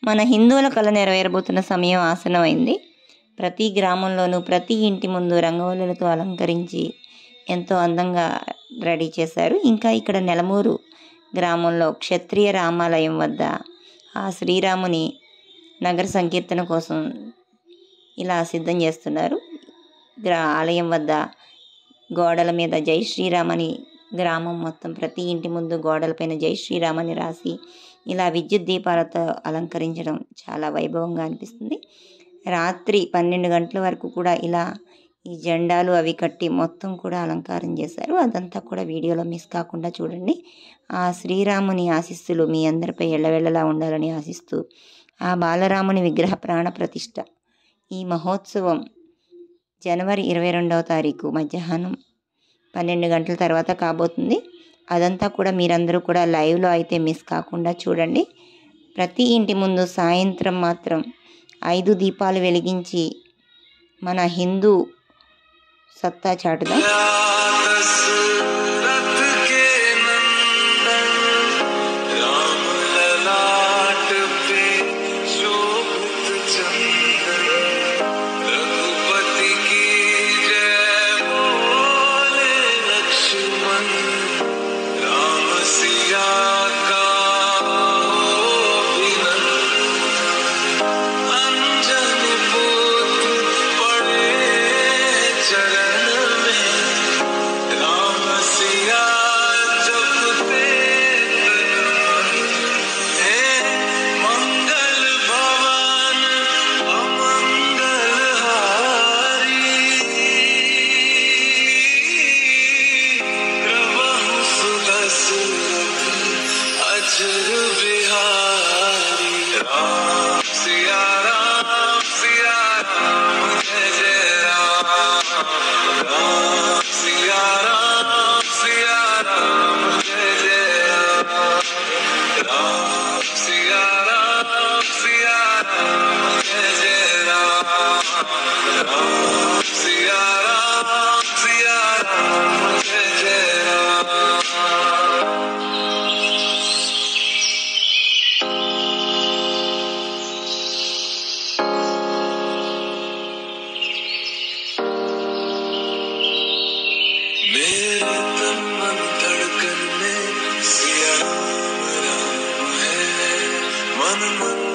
మన హిందువుల కళ నెరవేరబోతున్న సమయం ఆసనమైంది ప్రతి గ్రామంలోనూ ప్రతి ఇంటి ముందు రంగవల్లులతో అలంకరించి ఎంతో అందంగా రెడీ చేశారు ఇంకా ఇక్కడ నెలమూరు గ్రామంలో క్షత్రియ రామాలయం వద్ద ఆ శ్రీరాముని నగర సంకీర్తన కోసం ఇలా సిద్ధం చేస్తున్నారు గ్రా ఆలయం వద్ద గోడల మీద జై శ్రీరామ్ అని గ్రామం మొత్తం ప్రతి ఇంటి ముందు గోడలపైన జై శ్రీరామ్ అని రాసి ఇలా విద్యుత్ దీపాలతో అలంకరించడం చాలా వైభవంగా అనిపిస్తుంది రాత్రి పన్నెండు గంటల వరకు కూడా ఇలా ఈ జెండాలు అవి కట్టి మొత్తం కూడా అలంకారం చేశారు అదంతా కూడా వీడియోలో మిస్ కాకుండా చూడండి ఆ శ్రీరాముని ఆశీస్సులు మీ అందరిపై ఎల్లవెల్లలా ఉండాలని ఆశిస్తూ ఆ బాలరాముని విగ్రహ ప్రాణ ప్రతిష్ట ఈ మహోత్సవం జనవరి ఇరవై రెండవ తారీఖు మధ్యాహ్నం పన్నెండు గంటల తర్వాత కాబోతుంది అదంతా కూడా మీరందరూ కూడా లైవ్లో అయితే మిస్ కాకుండా చూడండి ప్రతి ఇంటి ముందు సాయంత్రం మాత్రం ఐదు దీపాలు వెలిగించి మన హిందూ సత్తా చాటుదాం दशरथ के नंदन राम ललाट पे शोभित चंदन रघुपति की जय बोले लक्ष्मण राम सिया का अभिनंदन अंजन पुत्र पड़े चरण में राम सिया जपते हे मंगल भवन अमंगल हारी प्रभु सुदशरथ अजर बिहारी राम सिया राम सिया राम जय जय राम राम सिया राम सिया राम जय जय राम राम सिया राम सिया राम जय जय राम राम सिया राम सिया राम जय जय राम मेरे तन मन धड़कन में सिया राम राम है मन मन